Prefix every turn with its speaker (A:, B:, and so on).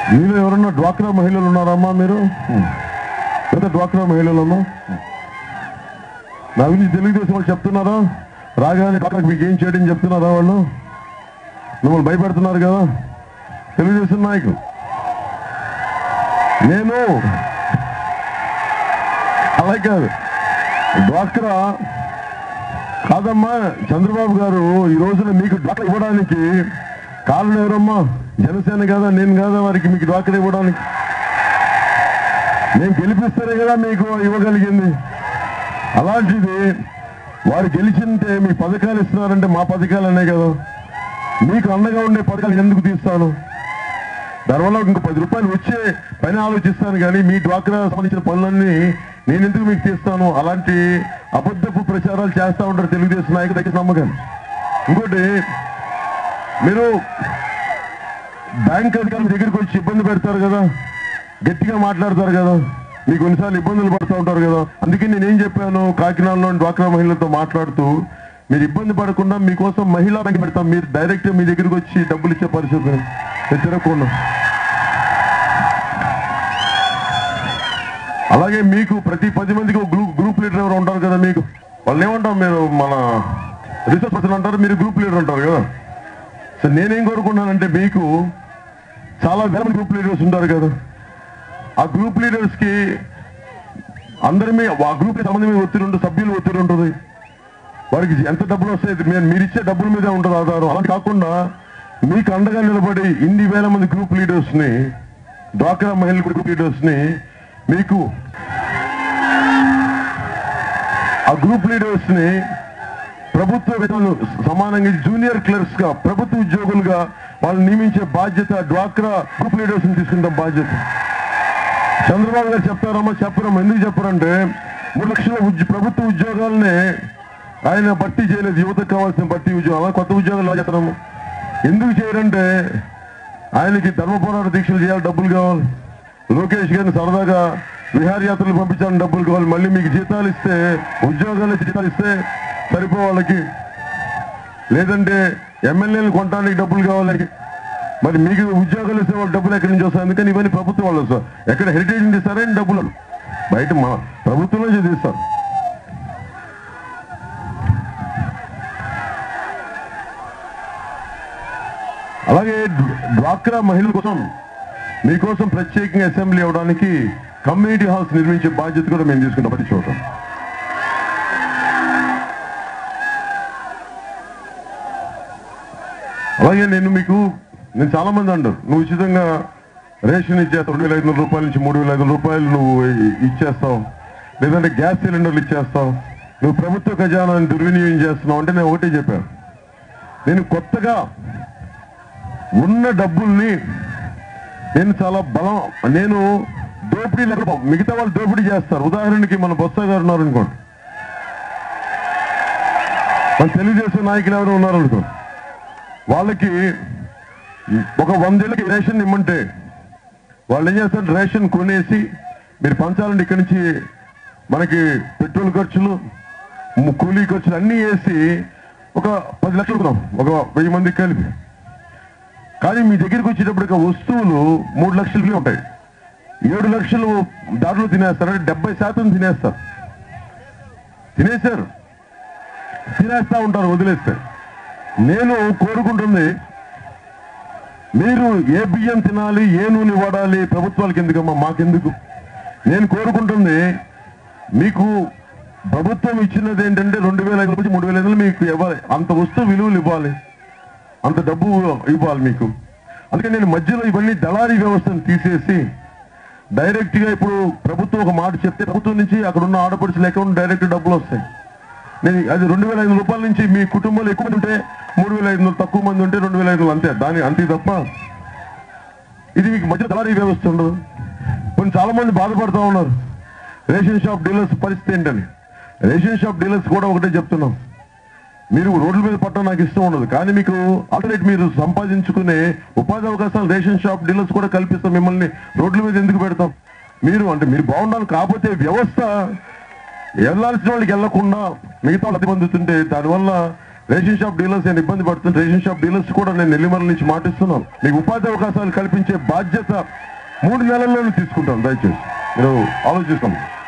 A: మీలో ఎవరన్నా డ్వాక్రా మహిళలు ఉన్నారమ్మా మీరు ఎంత డ్వాక్రా మహిళలను నా గురించి తెలుగుదేశం వాళ్ళు చెప్తున్నారా రాగానే డ్వాక్రాకి మీకు ఏం చేయడం చెప్తున్నారా వాళ్ళు మిమ్మల్ని భయపెడుతున్నారు కదా తెలుగుదేశం నాయకులు నేను అలా కాదు డ్వాక్రా కాదమ్మా చంద్రబాబు గారు ఈ రోజున మీకు డ్వాక్రా ఇవ్వడానికి కారణం ఎవరమ్మా జనసేన కదా నేను కదా వారికి మీకు డ్వాక్రా ఇవ్వడానికి నేను గెలిపిస్తేనే కదా మీకు ఇవ్వగలిగింది అలాంటిది వారు గెలిచింటే మీ పథకాలు ఇస్తున్నారంటే మా పథకాలు అనే కదా మీకు అండగా ఉండే పథకాలు ఎందుకు తీస్తాను దానివల్ల ఇంకో పది రూపాయలు వచ్చే పని ఆలోచిస్తాను కానీ మీ డ్వాక్రా సంబంధించిన పనులన్నీ నేను ఎందుకు మీకు తీస్తాను అలాంటి అబద్ధపు ప్రచారాలు చేస్తా ఉంటారు తెలుగుదేశం నాయకులు దగ్గర నమ్మకాన్ని ఇంకోటి మీరు బ్యాంక్ అధికారుల దగ్గరికి వచ్చి ఇబ్బంది పెడతారు కదా గట్టిగా మాట్లాడతారు కదా మీకు కొన్నిసార్లు ఇబ్బందులు పడుతూ ఉంటారు కదా అందుకే నేను ఏం చెప్పాను కాకినాడలో డ్వాక్రా మహిళలతో మాట్లాడుతూ మీరు ఇబ్బంది పడకుండా మీకోసం మహిళా బ్యాంక్ పెడతాం మీరు డైరెక్ట్ మీ దగ్గరికి వచ్చి డబ్బులు ఇచ్చే పరిస్థితి నేను తిరగకుండా అలాగే మీకు ప్రతి పది మందికి ఒక గ్రూప్ గ్రూప్ లీడర్ ఎవరు ఉంటారు కదా మీకు వాళ్ళని ఏమంటాం మీరు మన రీసెర్చ్ పర్సన్ అంటారు మీరు గ్రూప్ లీడర్ ఉంటారు కదా సో నేనేం కోరుకున్నానంటే మీకు చాలా వేల మంది గ్రూప్ లీడర్స్ ఉంటారు కదా ఆ గ్రూప్ లీడర్స్ కి అందరి మీద ఆ గ్రూప్ సంబంధం మీద ఒత్తిడి ఉంటుంది సభ్యులు ఒత్తిడి ఉంటుంది వారికి ఎంత డబ్బులు వస్తాయి మీరు మీరు ఇచ్చే డబ్బుల మీదే ఉంటుంది ఆధారం అలా కాకుండా మీకు అండగా నిలబడి ఇన్ని వేల మంది గ్రూప్ లీడర్స్ ని డ్వాక్రా మహిళ గ్రూప్ లీడర్స్ ని మీకు ఆ గ్రూప్ లీడర్స్ ని ప్రభుత్వ వేతనాలు సమానంగా జూనియర్ క్లర్క్స్ గా ప్రభుత్వ ఉద్యోగులుగా వాళ్ళు నియమించే బాధ్యత డ్వాక్రా గ్రూప్ లీడర్స్ ని తీసుకుంటాం బాధ్యత చంద్రబాబు గారు చెప్తారమ్మా చెప్పరమ్మా ఎందుకు చెప్పరంటే మూడు లక్షల ఉద్య- ప్రభుత్వ ఉద్యోగాలనే ఆయన భర్తీ చేయలేదు యువతకు కావాల్సిన భర్తీ ఉద్యోగాలు కొత్త ఉద్యోగాలు ఎలా చేస్తాము ఎందుకు చేయరంటే ఆయనకి ధర్మ పోరాట దీక్షలు చేయాలి డబ్బులు కావాలి లోకేష్ గారిని సరదాగా విహారయాత్రలు పంపించాలని డబ్బులు కావాలి మళ్ళీ మీకు జీతాలు ఇస్తే ఉద్యోగాలు ఇచ్చి జీతాలు ఇస్తే సరిపో వాళ్ళకి లేదంటే ఎమ్మెల్యేలు కొనడానికి డబ్బులు కావాలి మరి మీకు ఉద్యోగాలు ఇస్తే వాళ్ళు డబ్బులు ఎక్కడి నుంచి వస్తాయి అందుకని ఇవన్నీ ప్రభుత్వం వాళ్ళు వస్తారు ఎక్కడ హెరిటేజ్ నుంచి ఇస్తారని డబ్బులు బయట మా ప్రభుత్వం నుంచి తీస్తారు అలాగే డ్- డ్వాక్రా మహిళల కోసం మీకోసం ప్రత్యేకంగా అసెంబ్లీ అవడానికి కమ్యూనిటీ హాల్స్ నిర్మించే బాధ్యత కూడా మేము తీసుకుంటాం ప్రతి చోట అలాగే నేను మీకు నేను చాలా మంది అంటారు నువ్వు ఉచితంగా రేషన్ ఇచ్చేస్తావు రెండు వేల ఐదు వందల రూపాయల నుంచి మూడు వేల ఐదు వందల రూపాయలు నువ్వు ఇ- ఇచ్చేస్తావు లేదంటే గ్యాస్ సిలిండర్లు ఇచ్చేస్తావు నువ్వు ప్రభుత్వ ఖజానాన్ని దుర్వినియోగం చేస్తున్నావు అంటే నేను ఒకటే చెప్పాను నేను కొత్తగా ఉన్న డబ్బుల్ని నేను చాలా బలం నేను దోపిడీ లేక మిగతా వాళ్ళు దోపిడీ చేస్తారు ఉదాహరణకి మన బొత్స గారు ఉన్నారు అనుకోండి మన తెలుగుదేశం నాయకులు ఎవరు ఉన్నారు అనుకోండి వాళ్ళకి ఒక వందేళ్ళకి రేషన్ ఇమ్మంటే వాళ్ళు ఏం చేస్తారు రేషన్ కొనేసి మీరు పంచాలంటే ఇక్కడి నుంచి మనకి పెట్రోల్ ఖర్చులు ము- కూలీ ఖర్చులు అన్నీ వేసి ఒక పది లక్షలు ఇద్దాం. ఒక వెయ్యి మందికి కలిపి కానీ మీ దగ్గరికి వచ్చేటప్పటికి ఆ వస్తువులు మూడు లక్షలకి ఉంటాయి ఏడు లక్షలు దాంట్లో తినేస్తారు అంటే డెబ్బై శాతం తినేస్తారు తినేశారు తినేస్తా ఉంటారు వదిలేస్తే నేను కోరుకుంటుంది మీరు ఏ బియ్యం తినాలి ఏ నూనె వాడాలి ప్రభుత్వాలకు ఎందుకమ్మా మాకెందుకు నేను కోరుకుంటుంది మీకు ప్రభుత్వం ఇచ్చినది ఏంటంటే రెండు వేల ఐదు నుంచి మూడు వేల ఐదు వందలు మీకు ఇవ్వాలి అంత వస్తువు విలువలు ఇవ్వాలి అంత డబ్బు ఇవ్వాలి మీకు అందుకే నేను మధ్యలో ఇవన్నీ దళారీ వ్యవస్థను తీసేసి డైరెక్ట్ గా ఇప్పుడు ప్రభుత్వం ఒక మాట చెప్తే ప్రభుత్వం నుంచి అక్కడ ఉన్న ఆడపడుచుల అకౌంట్ డైరెక్ట్ డబ్బులు వస్తాయి నేను అది రెండు వేల ఐదు రూపాయల నుంచి మీ కుటుంబంలో ఎక్కువ మంది ఉంటే మూడు వేల ఐదు వందలు తక్కువ మంది ఉంటే రెండు వేల ఐదు వందలు అంతే దాని అంతే తప్ప ఇది మీకు మధ్య దళారీ వ్యవస్థ ఉండదు కొన్ని చాలా మంది బాధపడుతూ ఉన్నారు రేషన్ షాప్ డీలర్స్ పరిస్థితి ఏంటని రేషన్ షాప్ డీలర్స్ కూడా ఒకటే చెప్తున్నాం మీరు రోడ్ల మీద పట్టడం నాకు ఇష్టం ఉండదు కానీ మీకు ఆల్టర్నేట్ మీరు సంపాదించుకునే ఉపాధి అవకాశాలు రేషన్ షాప్ డీలర్స్ కూడా కల్పిస్తాం మిమ్మల్ని రోడ్ల మీద ఎందుకు పెడతాం మీరు అంటే మీరు బాగుండాలి కాకపోతే వ్యవస్థ వెళ్ళాల్సిన వాళ్ళకి వెళ్లకుండా మిగతా వాళ్ళు పొందుతుంటే దానివల్ల రేషన్ షాప్ డీలర్స్ నేను ఇబ్బంది పడుతున్న రేషన్ షాప్ డీలర్స్ కూడా నేను నెల్లిమర్ల నుంచి మాటిస్తున్నాను మీకు ఉపాధి అవకాశాలు కల్పించే బాధ్యత మూడు నెలల్లోనే తీసుకుంటాను దయచేసి మీరు ఆలోచిస్తాను